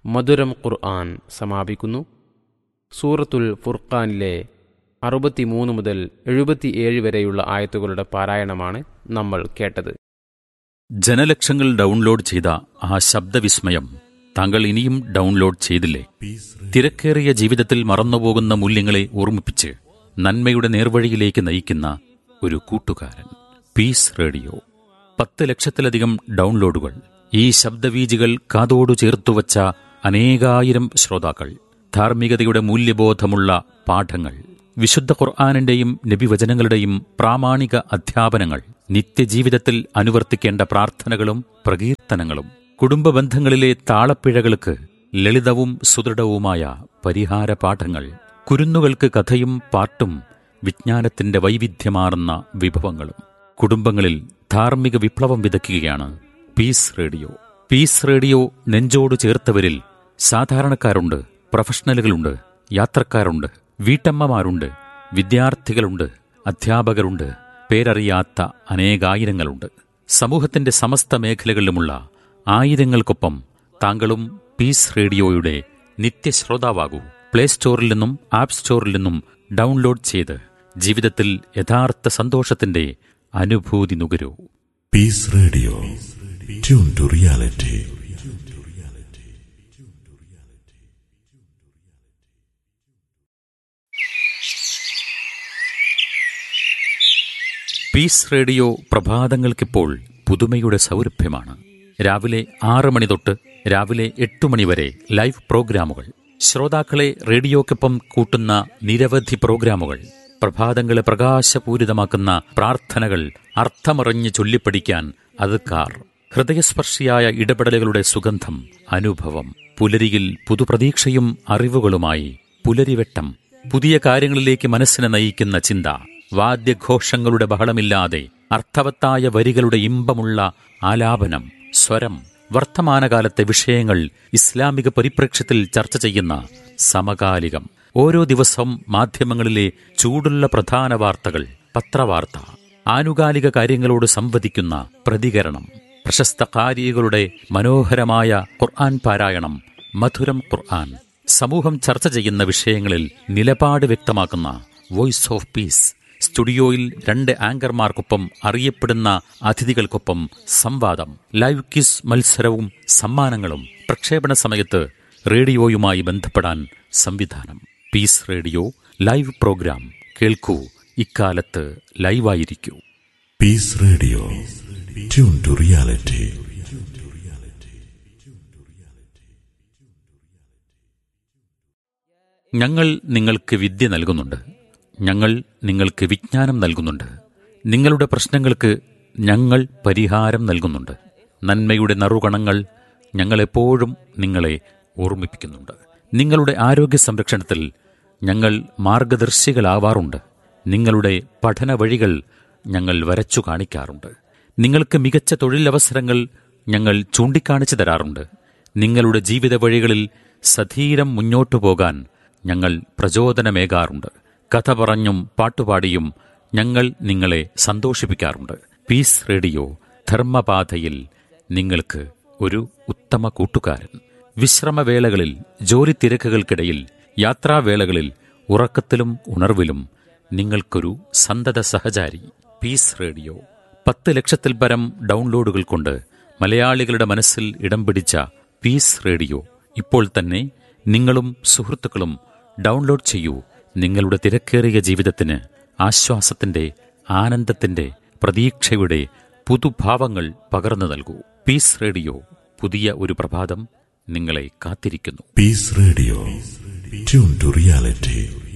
മധുരം ഖുർആൻ സമാപിക്കുന്നു സൂറത്തുൽ ഫുർഖാനിലെ അറുപത്തിമൂന്ന് മുതൽ എഴുപത്തിയേഴ് വരെയുള്ള ആയത്തുകളുടെ പാരായണമാണ് നമ്മൾ കേട്ടത് ജനലക്ഷങ്ങൾ ഡൗൺലോഡ് ചെയ്ത ആ ശബ്ദവിസ്മയം താങ്കൾ ഇനിയും ഡൗൺലോഡ് ചെയ്തില്ലേ തിരക്കേറിയ ജീവിതത്തിൽ മറന്നുപോകുന്ന മൂല്യങ്ങളെ ഓർമ്മിപ്പിച്ച് നന്മയുടെ നേർവഴിയിലേക്ക് നയിക്കുന്ന ഒരു കൂട്ടുകാരൻ പീസ് റേഡിയോ പത്ത് ലക്ഷത്തിലധികം ഡൗൺലോഡുകൾ ഈ ശബ്ദവീജികൾ കാതോടു ചേർത്തുവച്ച അനേകായിരം ശ്രോതാക്കൾ ധാർമ്മികതയുടെ മൂല്യബോധമുള്ള പാഠങ്ങൾ വിശുദ്ധ ഖുർആാനിന്റെയും നബിവചനങ്ങളുടെയും പ്രാമാണിക അധ്യാപനങ്ങൾ നിത്യജീവിതത്തിൽ അനുവർത്തിക്കേണ്ട പ്രാർത്ഥനകളും പ്രകീർത്തനങ്ങളും കുടുംബ ബന്ധങ്ങളിലെ താളപ്പിഴകൾക്ക് ലളിതവും സുദൃഢവുമായ പരിഹാര പാഠങ്ങൾ കുരുന്നുകൾക്ക് കഥയും പാട്ടും വിജ്ഞാനത്തിന്റെ വൈവിധ്യമാർന്ന വിഭവങ്ങളും കുടുംബങ്ങളിൽ ധാർമ്മിക വിപ്ലവം വിതയ്ക്കുകയാണ് പീസ് റേഡിയോ പീസ് റേഡിയോ നെഞ്ചോട് ചേർത്തവരിൽ സാധാരണക്കാരുണ്ട് പ്രൊഫഷണലുകളുണ്ട് യാത്രക്കാരുണ്ട് വീട്ടമ്മമാരുണ്ട് വിദ്യാർത്ഥികളുണ്ട് അധ്യാപകരുണ്ട് പേരറിയാത്ത അനേകായിരങ്ങളുണ്ട് സമൂഹത്തിന്റെ സമസ്ത മേഖലകളിലുമുള്ള ആയിരങ്ങൾക്കൊപ്പം താങ്കളും പീസ് റേഡിയോയുടെ നിത്യശ്രോതാവാകൂ പ്ലേ സ്റ്റോറിൽ നിന്നും ആപ്പ് സ്റ്റോറിൽ നിന്നും ഡൗൺലോഡ് ചെയ്ത് ജീവിതത്തിൽ യഥാർത്ഥ സന്തോഷത്തിന്റെ അനുഭൂതി നുകരൂ Peace Radio. Tune to reality. Peace radio പ്രഭാതങ്ങൾക്കിപ്പോൾ പുതുമയുടെ സൗരഭ്യമാണ് രാവിലെ ആറ് മണി തൊട്ട് രാവിലെ എട്ട് മണി വരെ ലൈവ് പ്രോഗ്രാമുകൾ ശ്രോതാക്കളെ റേഡിയോക്കൊപ്പം കൂട്ടുന്ന നിരവധി പ്രോഗ്രാമുകൾ പ്രഭാതങ്ങളെ പ്രകാശപൂരിതമാക്കുന്ന പ്രാർത്ഥനകൾ അർത്ഥമറിഞ്ഞ് ചൊല്ലിപ്പഠിക്കാൻ അതുക്കാർ ഹൃദയസ്പർശിയായ ഇടപെടലുകളുടെ സുഗന്ധം അനുഭവം പുലരിയിൽ പുതുപ്രതീക്ഷയും അറിവുകളുമായി പുലരിവെട്ടം പുതിയ കാര്യങ്ങളിലേക്ക് മനസ്സിനെ നയിക്കുന്ന ചിന്ത വാദ്യഘോഷങ്ങളുടെ ബഹളമില്ലാതെ അർത്ഥവത്തായ വരികളുടെ ഇമ്പമുള്ള ആലാപനം സ്വരം വർത്തമാനകാലത്തെ വിഷയങ്ങൾ ഇസ്ലാമിക പരിപ്രേക്ഷ്യത്തിൽ ചർച്ച ചെയ്യുന്ന സമകാലികം ഓരോ ദിവസവും മാധ്യമങ്ങളിലെ ചൂടുള്ള പ്രധാന വാർത്തകൾ പത്രവാർത്ത ആനുകാലിക കാര്യങ്ങളോട് സംവദിക്കുന്ന പ്രതികരണം പ്രശസ്ത കാരികളുടെ മനോഹരമായ ഖുർആൻ പാരായണം മധുരം ഖുർആൻ സമൂഹം ചർച്ച ചെയ്യുന്ന വിഷയങ്ങളിൽ നിലപാട് വ്യക്തമാക്കുന്ന വോയിസ് ഓഫ് പീസ് സ്റ്റുഡിയോയിൽ രണ്ട് ആങ്കർമാർക്കൊപ്പം അറിയപ്പെടുന്ന അതിഥികൾക്കൊപ്പം സംവാദം ലൈവ് ക്വിസ് മത്സരവും സമ്മാനങ്ങളും പ്രക്ഷേപണ സമയത്ത് റേഡിയോയുമായി ബന്ധപ്പെടാൻ സംവിധാനം പീസ് റേഡിയോ ലൈവ് പ്രോഗ്രാം കേൾക്കൂ ഇക്കാലത്ത് ലൈവായിരിക്കൂ Peace Radio. Tune to reality. ഞങ്ങൾ നിങ്ങൾക്ക് വിദ്യ നൽകുന്നുണ്ട് ഞങ്ങൾ നിങ്ങൾക്ക് വിജ്ഞാനം നൽകുന്നുണ്ട് നിങ്ങളുടെ പ്രശ്നങ്ങൾക്ക് ഞങ്ങൾ പരിഹാരം നൽകുന്നുണ്ട് നന്മയുടെ നറുകണങ്ങൾ ഞങ്ങളെപ്പോഴും നിങ്ങളെ ഓർമ്മിപ്പിക്കുന്നുണ്ട് നിങ്ങളുടെ ആരോഗ്യ സംരക്ഷണത്തിൽ ഞങ്ങൾ മാർഗദർശികളാവാറുണ്ട് നിങ്ങളുടെ പഠന വഴികൾ ഞങ്ങൾ വരച്ചു കാണിക്കാറുണ്ട് നിങ്ങൾക്ക് മികച്ച തൊഴിലവസരങ്ങൾ ഞങ്ങൾ ചൂണ്ടിക്കാണിച്ചു തരാറുണ്ട് നിങ്ങളുടെ ജീവിത വഴികളിൽ സധീരം മുന്നോട്ടു പോകാൻ ഞങ്ങൾ പ്രചോദനമേകാറുണ്ട് കഥ പറഞ്ഞും പാട്ടുപാടിയും ഞങ്ങൾ നിങ്ങളെ സന്തോഷിപ്പിക്കാറുണ്ട് പീസ് റേഡിയോ ധർമ്മപാതയിൽ നിങ്ങൾക്ക് ഒരു ഉത്തമ കൂട്ടുകാരൻ വിശ്രമവേളകളിൽ ജോലി തിരക്കുകൾക്കിടയിൽ യാത്രാവേളകളിൽ ഉറക്കത്തിലും ഉണർവിലും നിങ്ങൾക്കൊരു സന്തത സഹചാരി പീസ് റേഡിയോ പത്ത് ലക്ഷത്തിൽ പരം ഡൗൺലോഡുകൾ കൊണ്ട് മലയാളികളുടെ മനസ്സിൽ ഇടം പിടിച്ച പീസ് റേഡിയോ ഇപ്പോൾ തന്നെ നിങ്ങളും സുഹൃത്തുക്കളും ഡൗൺലോഡ് ചെയ്യൂ നിങ്ങളുടെ തിരക്കേറിയ ജീവിതത്തിന് ആശ്വാസത്തിന്റെ ആനന്ദത്തിന്റെ പ്രതീക്ഷയുടെ പുതുഭാവങ്ങൾ പകർന്നു നൽകൂ പീസ് റേഡിയോ പുതിയ ഒരു പ്രഭാതം നിങ്ങളെ കാത്തിരിക്കുന്നു Peace Radio. Tune to reality.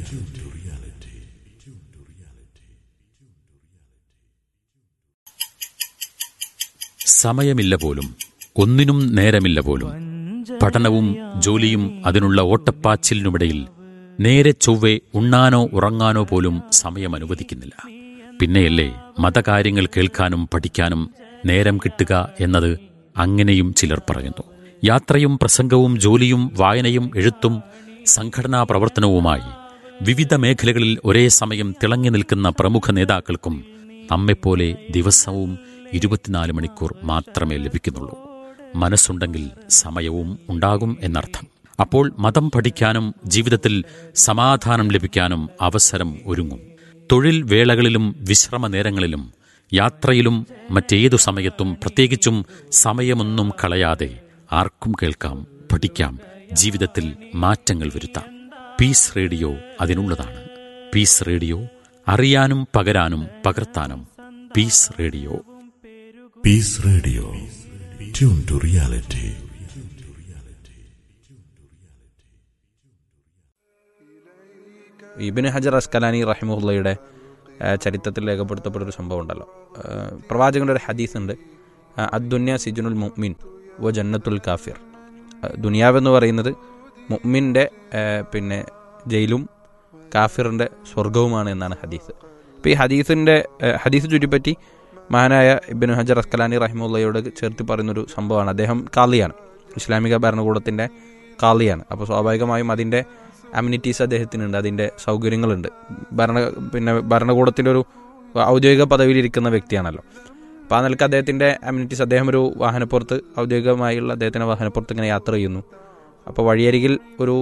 സമയമില്ല പോലും ഒന്നിനും നേരമില്ല പോലും പഠനവും ജോലിയും അതിനുള്ള ഓട്ടപ്പാച്ചിലിനുമിടയിൽ നേരെ ചൊവ്വെ ഉണ്ണാനോ ഉറങ്ങാനോ പോലും സമയം അനുവദിക്കുന്നില്ല പിന്നെയല്ലേ മതകാര്യങ്ങൾ കേൾക്കാനും പഠിക്കാനും നേരം കിട്ടുക എന്നത് അങ്ങനെയും ചിലർ പറയുന്നു യാത്രയും പ്രസംഗവും ജോലിയും വായനയും എഴുത്തും സംഘടനാ പ്രവർത്തനവുമായി വിവിധ മേഖലകളിൽ ഒരേ സമയം തിളങ്ങി നിൽക്കുന്ന പ്രമുഖ നേതാക്കൾക്കും നമ്മെപ്പോലെ ദിവസവും ഇരുപത്തിനാല് മണിക്കൂർ മാത്രമേ ലഭിക്കുന്നുള്ളൂ മനസ്സുണ്ടെങ്കിൽ സമയവും ഉണ്ടാകും എന്നർത്ഥം അപ്പോൾ മതം പഠിക്കാനും ജീവിതത്തിൽ സമാധാനം ലഭിക്കാനും അവസരം ഒരുങ്ങും തൊഴിൽ വേളകളിലും വിശ്രമ നേരങ്ങളിലും യാത്രയിലും മറ്റേതു സമയത്തും പ്രത്യേകിച്ചും സമയമൊന്നും കളയാതെ ആർക്കും കേൾക്കാം പഠിക്കാം ജീവിതത്തിൽ മാറ്റങ്ങൾ വരുത്താം പീസ് റേഡിയോ അതിനുള്ളതാണ് പീസ് റേഡിയോ അറിയാനും പകരാനും പകർത്താനും peace radio Peace Radio. Tune to reality. Ibn Hajar Asqalani റഹിമുള്ളയുടെ ചരിത്രത്തിൽ രേഖപ്പെടുത്തപ്പെട്ട ഒരു സംഭവം ഉണ്ടല്ലോ ആ, പ്രവാചകന്റെ ഒരു ഹദീസ് ഉണ്ട് ആ, അദ്ദുന്യ സിജുനുൽ മുഅ്മിൻ വ ജന്നത്തുൽ കാഫിർ ആ, ദുനിയാവെന്ന് പറയുന്നത് മുഅ്മിൻ്റെ ആ, പിന്നെ ജയിലും കാഫിറിൻ്റെ സ്വർഗവുമാണ് എന്നാണ് ഹദീസ് അപ്പോൾ ഈ ഹദീസിൻ്റെ ആ, ഹദീസ് ചുറ്റിപ്പറ്റി മഹാനായ ഇബിന് ഹജർ അസ്കലാനി റഹിമുള്ളയോട് ചേർത്ത് പറയുന്നൊരു സംഭവമാണ് അദ്ദേഹം കാളിയാണ് ഇസ്ലാമിക ഭരണകൂടത്തിൻ്റെ കാളിയാണ് അപ്പോൾ സ്വാഭാവികമായും അതിൻ്റെ അമ്യൂണിറ്റീസ് അദ്ദേഹത്തിനുണ്ട് അതിൻ്റെ സൗകര്യങ്ങളുണ്ട് ഭരണ പിന്നെ ഭരണകൂടത്തിൻ്റെ ഒരു ഔദ്യോഗിക പദവിയിലിരിക്കുന്ന വ്യക്തിയാണല്ലോ അപ്പോൾ ആ നിലക്ക് അദ്ദേഹത്തിൻ്റെ അമ്യൂണിറ്റീസ് അദ്ദേഹം ഒരു വാഹനപ്പുറത്ത് ഔദ്യോഗികമായുള്ള അദ്ദേഹത്തിൻ്റെ വാഹനപ്പുറത്ത് ഇങ്ങനെ യാത്ര ചെയ്യുന്നു അപ്പോൾ വഴിയരികിൽ ഒരു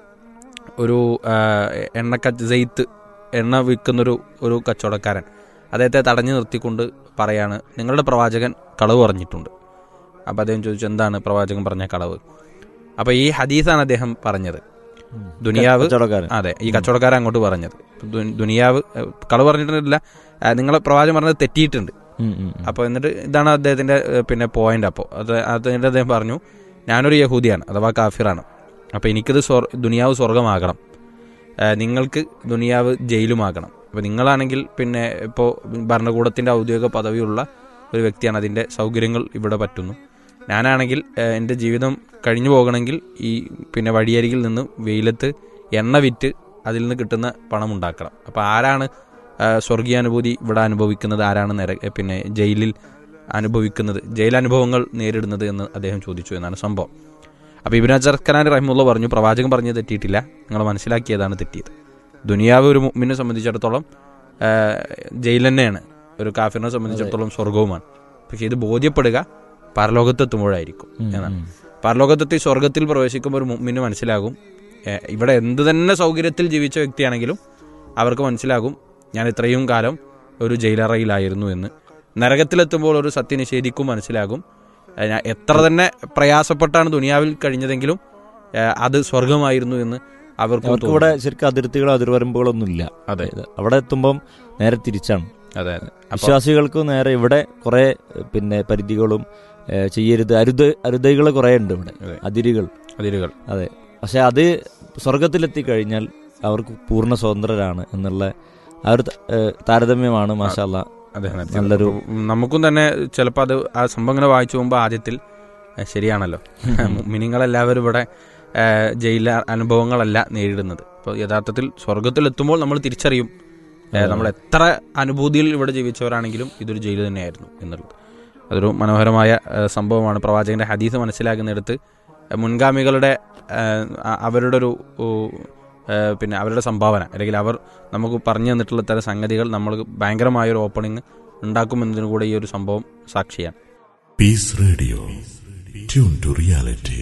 ഒരു എണ്ണക്ക ജെയ്ത്ത് എണ്ണ വിൽക്കുന്നൊരു ഒരു കച്ചവടക്കാരൻ അദ്ദേഹത്തെ തടഞ്ഞു നിർത്തിക്കൊണ്ട് പറയാണ് നിങ്ങളുടെ പ്രവാചകൻ കളവ് പറഞ്ഞിട്ടുണ്ട് അപ്പോൾ അദ്ദേഹം ചോദിച്ചു എന്താണ് പ്രവാചകൻ പറഞ്ഞ കളവ് അപ്പോൾ ഈ ഹദീസാണ് അദ്ദേഹം പറഞ്ഞത് ദുനിയാവ് കച്ചവടക്കാരൻ അതെ ഈ കച്ചവടക്കാരൻ അങ്ങോട്ട് പറഞ്ഞത് ദു- ദുനിയാവ് ഏഹ്, കളവ് പറഞ്ഞിട്ടില്ല ഏഹ്, നിങ്ങളെ പ്രവാചകൻ പറഞ്ഞത് തെറ്റിയിട്ടുണ്ട് ഉം, ഉം, ഉം. അപ്പോൾ എന്നിട്ട് ഇതാണ് അദ്ദേഹത്തിന്റെ ഏഹ്, പിന്നെ പോയിന്റ് അപ്പോൾ അത് അതിന്റെ അദ്ദേഹം പറഞ്ഞു ഞാനൊരു യഹൂദിയാണ് അഥവാ കാഫിറാണ് അപ്പോൾ എനിക്കിത് സ്വർ ദുനിയാവ് സ്വർഗമാകണം ഏഹ്, നിങ്ങൾക്ക് ദുനിയാവ് ജയിലുമാകണം അപ്പോൾ നിങ്ങളാണെങ്കിൽ പിന്നെ ഇപ്പോൾ ഭരണകൂടത്തിന്റെ ഔദ്യോഗിക പദവിയുള്ള ഒരു വ്യക്തിയാണ് അതിന്റെ സൗകര്യങ്ങൾ ഇവിടെ പറ്റുന്നു ഞാനാണെങ്കിൽ ഏഹ്, എൻ്റെ ജീവിതം കഴിഞ്ഞു പോകണമെങ്കിൽ ഈ പിന്നെ വഴിയരികിൽ നിന്ന് വെയിലത്ത് എണ്ണ വിറ്റ് അതിൽ നിന്ന് കിട്ടുന്ന പണം ഉണ്ടാക്കണം അപ്പോൾ ആരാണ് ആ, സ്വർഗീയാനുഭൂതി ഇവിടെ അനുഭവിക്കുന്നത് ആരാണ് നര പിന്നെ ജയിലിൽ അനുഭവിക്കുന്നത് ജയിലനുഭവങ്ങൾ നേരിടുന്നത് എന്ന് അദ്ദേഹം ചോദിച്ചു എന്നാണ് സംഭവം അപ്പോൾ ഇബിൻ അജർ ഖലാൻ റഹിമുള്ള പറഞ്ഞു പ്രവാചകൻ പറഞ്ഞത് തെറ്റിയിട്ടില്ല നിങ്ങൾ മനസ്സിലാക്കിയതാണ് തെറ്റിയത് ദുനിയാവ് ഒരു മുമ്മിനെ സംബന്ധിച്ചിടത്തോളം ആ, ജയിൽ തന്നെയാണ് ഒരു കാഫിറിനെ സംബന്ധിച്ചിടത്തോളം സ്വർഗവുമാണ് പക്ഷേ ഇത് ബോധ്യപ്പെടുക പരലോകത്തെത്തുമ്പോഴായിരിക്കും എന്നാണ് പരലോകത്തെത്തി സ്വർഗത്തിൽ പ്രവേശിക്കുമ്പോൾ ഒരു മുമ്മിന് മനസ്സിലാകും ഏ, ഇവിടെ എന്ത് തന്നെ സൗകര്യത്തിൽ ജീവിച്ച വ്യക്തിയാണെങ്കിലും അവർക്ക് മനസ്സിലാകും ഞാൻ ഇത്രയും കാലം ഒരു ജയിലറയിലായിരുന്നു എന്ന് നരകത്തിലെത്തുമ്പോൾ ഒരു സത്യനിഷേധിക്കും മനസ്സിലാകും ഏ, ഞാൻ എത്ര തന്നെ പ്രയാസപ്പെട്ടാണ് ദുനിയാവിൽ കഴിഞ്ഞതെങ്കിലും ഏ, അത് സ്വർഗമായിരുന്നു എന്ന് അവർക്ക് അവർക്ക് ഇവിടെ ശരിക്കും അതിർത്തികളോ അതിർവരമ്പുകളൊന്നും ഇല്ല അതെ അവിടെ എത്തുമ്പം നേരെ തിരിച്ചാണ് അതെ അതെ അപ്പൊ വിശ്വാസികൾക്ക് നേരെ ഇവിടെ കുറെ പിന്നെ പരിധികളും ഏ, ചെയ്യരുത് അരുത് അരുതകൾ കുറെ ഉണ്ട് ഇവിടെ അതെ. അതിരുകൾ അതിരുകൾ അതെ പക്ഷെ അത് സ്വർഗത്തിലെത്തി കഴിഞ്ഞാൽ അവർക്ക് പൂർണ്ണ സ്വതന്ത്രരാണ് എന്നുള്ള ആ ഒരു ത- ഏ, താരതമ്യമാണ് മാഷാല്ല അതെ അതെ. നല്ലൊരു നമുക്കും തന്നെ ചിലപ്പോൾ അത് ആ സംഭവം ഇങ്ങനെ വായിച്ചു പോകുമ്പോൾ ആദ്യത്തിൽ ഏ, ശരിയാണല്ലോ മിനിങ്ങളെല്ലാവരും ഇവിടെ ഏ, ജയില അനുഭവങ്ങളല്ല നേരിടുന്നത് അപ്പോൾ യഥാർത്ഥത്തിൽ സ്വർഗത്തിലെത്തുമ്പോൾ നമ്മൾ തിരിച്ചറിയും ഏ, നമ്മൾ എത്ര അനുഭൂതിയിൽ ഇവിടെ ജീവിച്ചവരാണെങ്കിലും ഇതൊരു ജയിൽ തന്നെയായിരുന്നു എന്നുള്ളത് അതൊരു മനോഹരമായ ഏ, സംഭവമാണ് പ്രവാചകന്റെ ഹദീസ് മനസ്സിലാക്കുന്നിടത്ത് ഏ, മുൻഗാമികളുടെ ഏ, അ- അവരുടെ ഒരു ഓ, ഏ, പിന്നെ അവരുടെ സംഭാവന അല്ലെങ്കിൽ അവർ നമുക്ക് പറഞ്ഞു തന്നിട്ടുള്ള തരം സംഗതികൾ നമ്മൾ ഭയങ്കരമായ ഒരു ഓപ്പണിംഗ് ഉണ്ടാക്കുമെന്നതിന് കൂടെ ഈ ഒരു സംഭവം സാക്ഷിയാണ് Peace Radio. Tune to reality.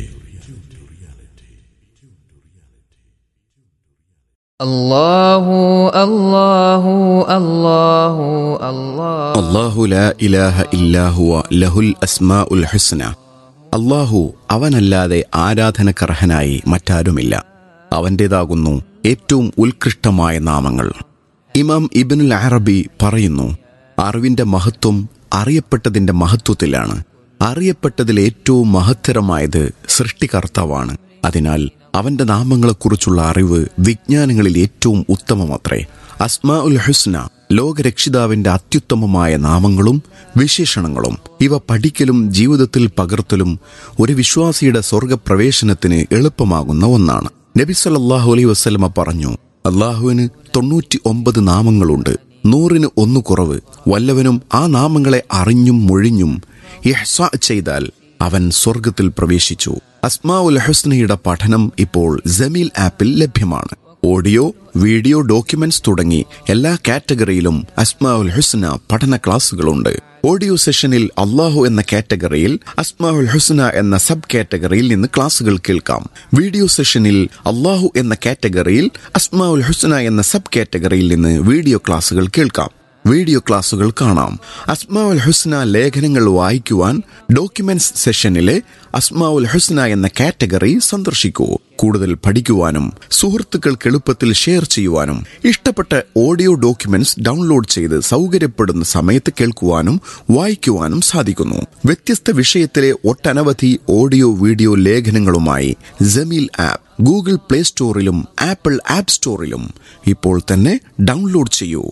الله الله الله الله അള്ളാഹു ലാ ഇലാഹ ഇല്ലാഹുവ ലഹുൽ അസ്മാഉൽ ഹുസ്ന അള്ളാഹു അവനല്ലാതെ ആരാധനക്കർഹനായി മറ്റാരുമില്ല അവൻ്റേതാകുന്നു ഏറ്റവും ഉത്കൃഷ്ടമായ നാമങ്ങൾ ഇമാം ഇബ്നുൽ അറബി പറയുന്നു അറിവിന്റെ മഹത്വം അറിയപ്പെട്ടതിന്റെ മഹത്വത്തിലാണ് അറിയപ്പെട്ടതിൽ ഏറ്റവും മഹത്തരമായത് സൃഷ്ടികർത്താവാണ് അതിനാൽ അവന്റെ നാമങ്ങളെക്കുറിച്ചുള്ള അറിവ് വിജ്ഞാനങ്ങളിൽ ഏറ്റവും ഉത്തമമത്രേ അസ്മാ ഉൽ ഹുസ്ന ലോകരക്ഷിതാവിന്റെ അത്യുത്തമമായ നാമങ്ങളും വിശേഷണങ്ങളും ഇവ പഠിക്കലും ജീവിതത്തിൽ പകർത്തലും ഒരു വിശ്വാസിയുടെ സ്വർഗപ്രവേശനത്തിന് എളുപ്പമാകുന്ന ഒന്നാണ് നബി സല്ലല്ലാഹു അലൈഹി വസല്ലമ പറഞ്ഞു അള്ളാഹുവിന് തൊണ്ണൂറ്റി ഒമ്പത് നാമങ്ങളുണ്ട് നൂറിന് ഒന്ന് കുറവ് വല്ലവനും ആ നാമങ്ങളെ അറിഞ്ഞും മൊഴിഞ്ഞും ഇഹ്സാ ചെയ്താൽ അവൻ സ്വർഗത്തിൽ പ്രവേശിച്ചു അസ്മാ ഉൽ ഹുസ്നയുടെ പഠനം ഇപ്പോൾ ജമീൽ ആപ്പിൽ ലഭ്യമാണ് ഓഡിയോ വീഡിയോ ഡോക്യുമെന്റ്സ് തുടങ്ങി എല്ലാ കാറ്റഗറിയിലും അസ്മാഉൽ ഹുസ്ന പഠന ക്ലാസുകളുണ്ട് ഓഡിയോ സെഷനിൽ അള്ളാഹു എന്ന കാറ്റഗറിയിൽ അസ്മാഉൽ ഹുസ്ന എന്ന സബ് കാറ്റഗറിയിൽ നിന്ന് ക്ലാസുകൾ കേൾക്കാം വീഡിയോ സെഷനിൽ അള്ളാഹു എന്ന കാറ്റഗറിയിൽ അസ്മാഉൽ ഹുസ്ന എന്ന സബ് കാറ്റഗറിയിൽ നിന്ന് വീഡിയോ ക്ലാസുകൾ കേൾക്കാം വീഡിയോ ക്ലാസുകൾ കാണാം അസ്മാഉൽ ഹുസ്ന ലേഖനങ്ങൾ വായിക്കുവാൻ ഡോക്യുമെന്റ്സ് സെഷനിലെ അസ്മാഉൽ ഹുസ്ന എന്ന കാറ്റഗറി സന്ദർശിക്കൂ കൂടുതൽ പഠിക്കുവാനും സുഹൃത്തുക്കൾക്ക് എളുപ്പത്തിൽ ഷെയർ ചെയ്യുവാനും ഇഷ്ടപ്പെട്ട ഓഡിയോ ഡോക്യുമെന്റ്സ് ഡൗൺലോഡ് ചെയ്ത് സൗകര്യപ്പെടുന്ന സമയത്ത് കേൾക്കുവാനും വായിക്കുവാനും സാധിക്കുന്നു വ്യത്യസ്ത വിഷയത്തിലെ ഒട്ടനവധി ഓഡിയോ വീഡിയോ ലേഖനങ്ങളുമായി ജമീൽ ആപ്പ് ഗൂഗിൾ പ്ലേ സ്റ്റോറിലും ആപ്പിൾ ആപ്പ് സ്റ്റോറിലും ഇപ്പോൾ തന്നെ ഡൗൺലോഡ് ചെയ്യൂ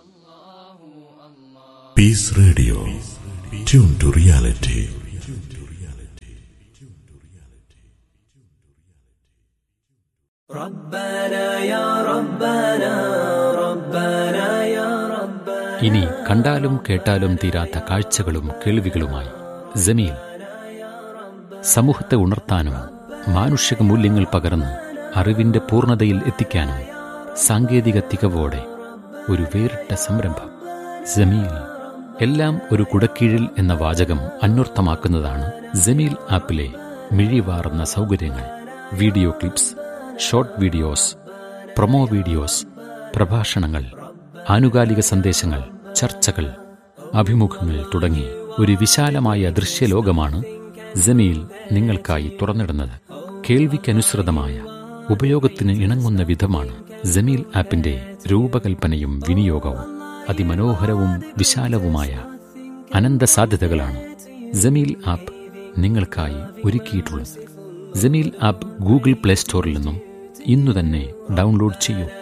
Peace Radio. Tune to reality. ഇനി കണ്ടാലും കേട്ടാലും തീരാത്ത കാഴ്ചകളും കേൾവികളുമായി ജമീൽ സമൂഹത്തെ ഉണർത്താനും മാനുഷിക മൂല്യങ്ങൾ പകർന്ന് അറിവിന്റെ പൂർണ്ണതയിൽ എത്തിക്കാനും സാങ്കേതിക തികവോടെ ഒരു വേറിട്ട സംരംഭം ജമീൽ എല്ലാം ഒരു കുടക്കീഴിൽ എന്ന വാചകം അന്വർത്ഥമാക്കുന്നതാണ് ജമീൽ ആപ്പിലെ മിഴിവാറുന്ന സൗകര്യങ്ങൾ video clips short videos promo videos പ്രഭാഷണങ്ങൾ ആനുകാലിക സന്ദേശങ്ങൾ ചർച്ചകൾ അഭിമുഖങ്ങൾ തുടങ്ങി ഒരു വിശാലമായ ദൃശ്യലോകമാണ് ജമീൽ നിങ്ങൾക്കായി തുറന്നിടുന്നത് കേൾവിക്കനുസൃതമായ ഉപയോഗത്തിന് ഇണങ്ങുന്ന വിധമാണ് ജമീൽ ആപ്പിന്റെ രൂപകൽപ്പനയും വിനിയോഗവും അതിമനോഹരവും വിശാലവുമായ അനന്ത സാധ്യതകളാണ് ജമീൽ ആപ്പ് നിങ്ങൾക്കായി ഒരുക്കിയിട്ടുള്ളത് ജമീൽ ആപ്പ് ഗൂഗിൾ പ്ലേ സ്റ്റോറിൽ നിന്നും ഇന്നു തന്നെ ഡൗൺലോഡ് ചെയ്യൂ